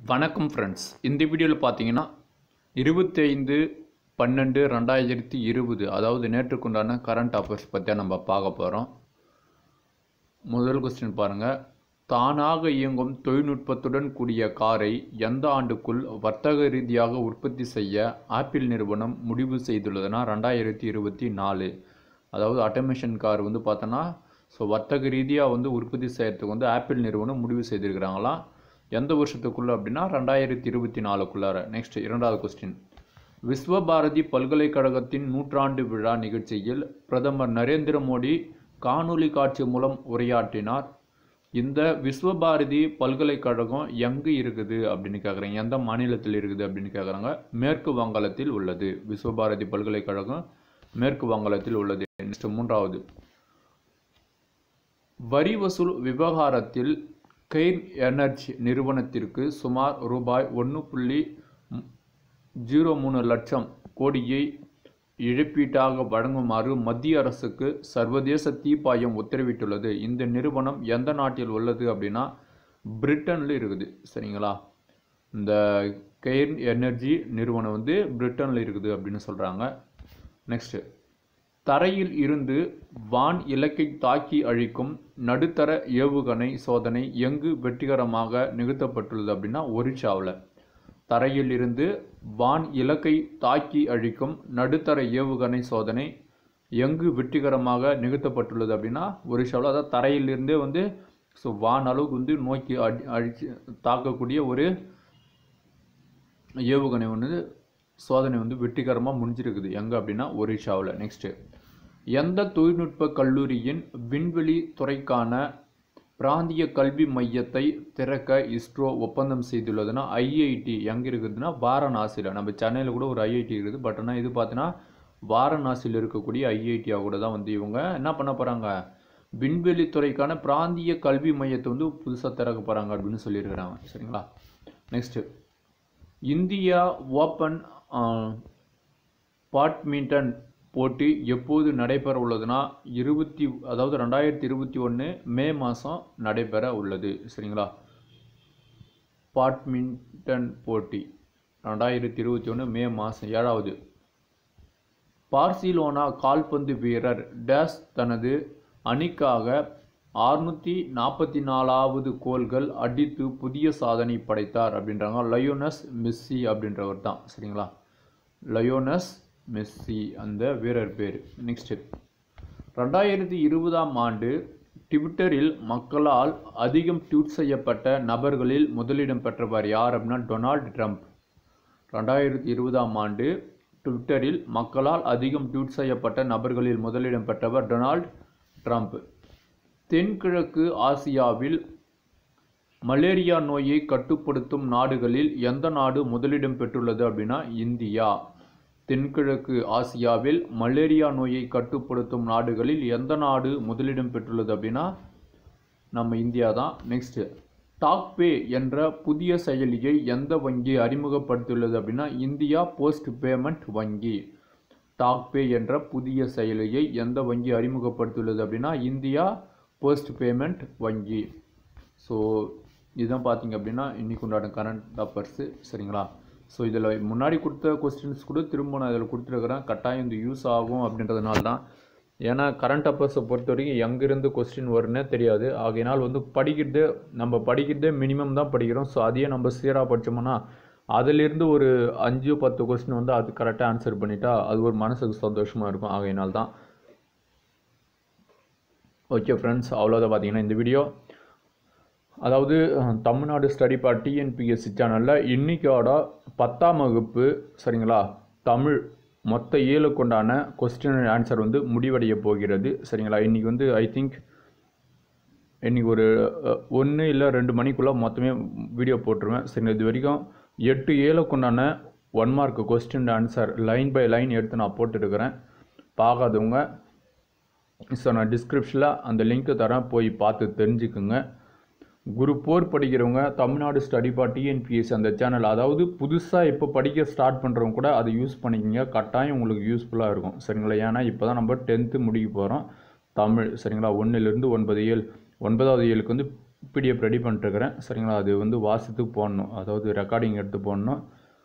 வணக்கம் ஃப்ரெண்ட்ஸ் இந்த வீடியோவில் பார்த்தீங்கன்னா இருபத்தைந்து பன்னெண்டு ரெண்டாயிரத்தி இருபது அதாவது நேற்றுக்குண்டான கரண்ட் அஃபேர்ஸ் பற்றி நம்ம பார்க்க போகிறோம் முதல் கொஸ்டின் பாருங்கள் தானாக இயங்கும் தொழில்நுட்பத்துடன் கூடிய காரை எந்த ஆண்டுக்குள் வர்த்தக ரீதியாக உற்பத்தி செய்ய ஆப்பிள் நிறுவனம் முடிவு செய்துள்ளதுன்னா ரெண்டாயிரத்தி இருபத்தி நாலு அதாவது ஆட்டோமேஷன் கார் வந்து பார்த்தோன்னா ஸோ வர்த்தக ரீதியாக வந்து உற்பத்தி செய்யறதுக்கு வந்து ஆப்பிள் நிறுவனம் முடிவு செய்திருக்கிறாங்களாம் எந்த வருஷத்துக்குள்ள அப்படின்னா ரெண்டாயிரத்தி இருபத்தி நாலுக்குள்ளார நெக்ஸ்ட் இரண்டாவது கொஸ்டின் விஸ்வபாரதி பல்கலைக்கழகத்தின் நூற்றாண்டு விழா நிகழ்ச்சியில் பிரதமர் நரேந்திர மோடி காணொளி காட்சி மூலம் உரையாற்றினார் இந்த விஸ்வபாரதி பல்கலைக்கழகம் எங்கு இருக்குது அப்படின்னு கேட்குறாங்க எந்த மாநிலத்தில் இருக்குது அப்படின்னு கேட்குறாங்க மேற்கு வங்காளத்தில் உள்ளது விஸ்வபாரதி பல்கலைக்கழகம் மேற்கு வங்காளத்தில் உள்ளது நெக்ஸ்ட் மூன்றாவது வரி வசூல் விவகாரத்தில் கெய்ன் எனர்ஜி நிறுவனத்திற்கு சுமார் ரூபாய் ஒன்று புள்ளி ஜீரோ மூணு லட்சம் கோடியை இழப்பீட்டாக வழங்குமாறு மத்திய அரசுக்கு சர்வதேச தீப்பாயம் உத்தரவிட்டுள்ளது இந்த நிறுவனம் எந்த நாட்டில் உள்ளது அப்படின்னா பிரிட்டனில் இருக்குது சரிங்களா இந்த கெய்ன் எனர்ஜி நிறுவனம் வந்து பிரிட்டனில் இருக்குது அப்படின்னு சொல்கிறாங்க நெக்ஸ்ட்டு தரையில் இருந்து வான் இலக்கை தாக்கி அழிக்கும் நடுத்தர ஏவுகணை சோதனை எங்கு வெற்றிகரமாக நிகழ்த்தப்பட்டுள்ளது அப்படின்னா ஒரிஷாவில் தரையில் இருந்து வான் இலக்கை தாக்கி அழிக்கும் நடுத்தர ஏவுகணை சோதனை எங்கு வெற்றிகரமாக நிகழ்த்தப்பட்டுள்ளது அப்படின்னா ஒரிஷாவில் அதாவது தரையிலிருந்தே வந்து ஸோ வான் அளவுக்கு வந்து நோக்கி அடி அழிச்சு தாக்கக்கூடிய ஒரு ஏவுகணை வந்து சோதனை வந்து வெற்றிகரமாக முடிஞ்சிருக்குது எங்கே அப்படின்னா ஒரிஷாவில் நெக்ஸ்ட்டு எந்த தொழில்நுட்ப கல்லூரியின் விண்வெளி துறைக்கான பிராந்திய கல்வி மையத்தை திறக்க இஸ்ரோ ஒப்பந்தம் செய்துள்ளதுன்னா ஐஐடி எங்கே இருக்குதுன்னா வாரணாசியில் நம்ம சென்னையில் கூட ஒரு ஐஐடி இருக்குது பட் ஆனால் இது பார்த்தீங்கன்னா வாரணாசியில் இருக்கக்கூடிய ஐஐடியாக கூட தான் வந்து இவங்க என்ன பண்ண போகிறாங்க விண்வெளி துறைக்கான பிராந்திய கல்வி மையத்தை வந்து புதுசாக திறக்க போகிறாங்க அப்படின்னு சொல்லியிருக்கிறாங்க சரிங்களா நெக்ஸ்ட்டு இந்தியா ஓப்பன் பேட்மிண்டன் போட்டி எப்போது நடைபெற உள்ளதுன்னா இருபத்தி அதாவது ரெண்டாயிரத்தி இருபத்தி ஒன்று மே மாதம் நடைபெற உள்ளது சரிங்களா பேட்மிண்டன் போட்டி ரெண்டாயிரத்தி இருபத்தி ஒன்று மே மாதம் ஏழாவது பார்சிலோனா கால்பந்து வீரர் டேஸ் தனது அணிக்காக அறுநூற்றி நாற்பத்தி நாலாவது கோல்கள் அடித்து புதிய சாதனை படைத்தார் அப்படின்றாங்க லயோனஸ் மெஸ்ஸி அப்படின்றவர் தான் சரிங்களா லயோனஸ் மெஸ்ஸி அந்த வீரர் பேர் நெக்ஸ்ட் ரெண்டாயிரத்தி இருபதாம் ஆண்டு ட்விட்டரில் மக்களால் அதிகம் ட்வீட் செய்யப்பட்ட நபர்களில் முதலிடம் பெற்றவர் யார் அப்படின்னா டொனால்டு ட்ரம்ப் ரெண்டாயிரத்தி இருபதாம் ஆண்டு ட்விட்டரில் மக்களால் அதிகம் ட்வீட் செய்யப்பட்ட நபர்களில் முதலிடம் பெற்றவர் டொனால்டு ட்ரம்ப் தென்கிழக்கு ஆசியாவில் மலேரியா நோயை கட்டுப்படுத்தும் நாடுகளில் எந்த நாடு முதலிடம் பெற்றுள்ளது அப்படின்னா இந்தியா தென்கிழக்கு ஆசியாவில் மலேரியா நோயை கட்டுப்படுத்தும் நாடுகளில் எந்த நாடு முதலிடம் பெற்றுள்ளது அப்படின்னா நம்ம இந்தியா தான் நெக்ஸ்ட்டு டாக்பே என்ற புதிய செயலியை எந்த வங்கி அறிமுகப்படுத்தியுள்ளது அப்படின்னா இந்தியா போஸ்ட் பேமெண்ட் வங்கி டாக்பே என்ற புதிய செயலியை எந்த வங்கி அறிமுகப்படுத்தியுள்ளது அப்படின்னா இந்தியா போஸ்ட் பேமெண்ட் வங்கி ஸோ இதுதான் பார்த்தீங்க அப்படின்னா இன்றைக்கி உண்டான கரண்ட் அஃபேர்ஸு சரிங்களா ஸோ இதில் முன்னாடி கொடுத்த கொஸ்டின்ஸ் கூட திரும்ப நான் இதில் கொடுத்துருக்குறேன் கட்டாயம் இது யூஸ் ஆகும் அப்படின்றதுனால தான் ஏன்னா கரண்ட் அஃபேர்ஸை பொறுத்த வரைக்கும் எங்கேருந்து கொஸ்டின் வரும்னே தெரியாது ஆகையினால் வந்து படிக்கிறதே நம்ம படிக்கிறதே மினிமம் தான் படிக்கிறோம் ஸோ அதையே நம்ம சீராக படித்தோம்னா அதிலிருந்து ஒரு அஞ்சு பத்து கொஸ்டின் வந்து அது கரெக்டாக ஆன்சர் பண்ணிட்டா அது ஒரு மனசுக்கு சந்தோஷமாக இருக்கும் ஆகையினால் தான் ஓகே ஃப்ரெண்ட்ஸ் அவ்வளோதான் பார்த்தீங்கன்னா இந்த வீடியோ அதாவது தமிழ்நாடு ஸ்டடி பார் டிஎன்பிஎஸ்சி சேனலில் இன்றைக்கோட பத்தாம் வகுப்பு சரிங்களா தமிழ் மொத்த ஏழு கொண்டான கொஸ்டின் ஆன்சர் வந்து முடிவடைய போகிறது சரிங்களா இன்றைக்கி வந்து ஐ திங்க் இன்றைக்கி ஒரு ஒன்று இல்லை ரெண்டு மணிக்குள்ளே மொத்தமே வீடியோ போட்டுருவேன் சரி இது வரைக்கும் எட்டு ஏழு கொண்டான one mark question answer line by line எடுத்து நான் போட்டுருக்கிறேன் பார்க்காதவங்க ஸோ நான் டிஸ்கிரிப்ஷனில் அந்த லிங்க்கு தரேன் போய் பார்த்து தெரிஞ்சுக்குங்க குரூப் ஃபோர் படிக்கிறவங்க தமிழ்நாடு ஸ்டடி பா டிஎன்பிஎஸ்சி அந்த சேனல் அதாவது புதுசாக இப்போ படிக்க ஸ்டார்ட் பண்ணுறவங்க கூட அதை யூஸ் பண்ணிக்கோங்க கட்டாயம் உங்களுக்கு யூஸ்ஃபுல்லாக இருக்கும் சரிங்களா ஏன்னா இப்போ தான் நம்ம டென்த்து முடிக்க போகிறோம் தமிழ் சரிங்களா ஒன்றிலிருந்து ஒன்பது ஏழு ஒன்பதாவது ஏழுக்கு வந்து பிடிஎஃப் ரெடி பண்ணிட்டுருக்கிறேன் சரிங்களா அது வந்து வாசித்துக்கு போடணும் அதாவது ரெக்கார்டிங் எடுத்து போடணும்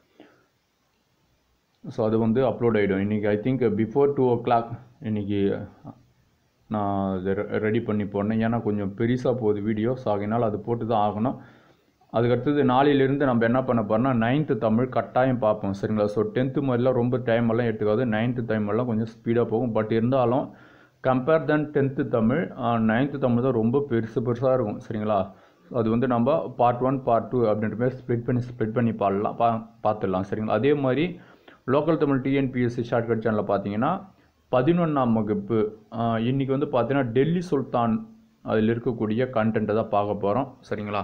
ஸோ அது வந்து அப்லோட் ஆகிடும் இன்றைக்கி I think before two o'clock இன்றைக்கி நான் அதை ரெடி பண்ணி போடணும் ஏன்னா கொஞ்சம் பெருசாக போகுது வீடியோ ஸோ அதனால் அது போட்டு தான் ஆகணும் அதுக்கடுத்தது நாளையிலேருந்து நம்ம என்ன பண்ண போகிறோம்னா நைன்த்து தமிழ் கட்டாயம் பார்ப்போம் சரிங்களா ஸோ டென்த்து மாதிரிலாம் ரொம்ப டைம் எல்லாம் எடுத்துக்காது நைன்த்து டைம் எல்லாம் கொஞ்சம் ஸ்பீடாக போகும் பட் இருந்தாலும் compare than tenth Tamil ninth Tamil தான் ரொம்ப பெருசு பெருசாக இருக்கும் சரிங்களா அது வந்து நம்ம பார்ட் ஒன் பார்ட் டூ அப்படின்ற மாதிரி ஸ்ப்ளிட் பண்ணி ஸ்ப்ளிட் பண்ணி பாடலாம் பா பார்த்துடலாம் சரிங்களா அதே மாதிரி லோக்கல் தமிழ் டிஎன்பிஎஸ்சி ஷார்ட்கட் சேனலில் பார்த்தீங்கன்னா பதினொன்றாம் வகுப்பு இன்றைக்கி வந்து பார்த்தீங்கன்னா டெல்லி சுல்தான் அதில் இருக்கக்கூடிய கண்டென்ட்டை தான் பார்க்க போகிறோம் சரிங்களா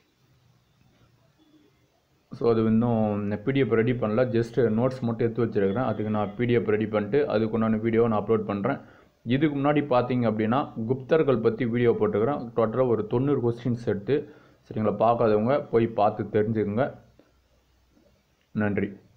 ஸோ அது இன்னும் பிடிஎஃப் ரெடி பண்ணல ஜஸ்ட் நோட்ஸ் மட்டும் எடுத்து வச்சுருக்கிறேன் அதுக்கு நான் பிடிஎஃப் ரெடி பண்ணிட்டு அதுக்குண்டான வீடியோவை நான் அப்லோட் பண்ணுறேன் இதுக்கு முன்னாடி பார்த்தீங்க அப்படின்னா குப்தர்கள் பற்றி வீடியோ போட்டுக்கிறேன் டோட்டலாக ஒரு தொண்ணூறு கொஸ்டின்ஸ் எடுத்து சரிங்களா பார்க்காதவங்க போய் பார்த்து தெரிஞ்சுக்கோங்க நன்றி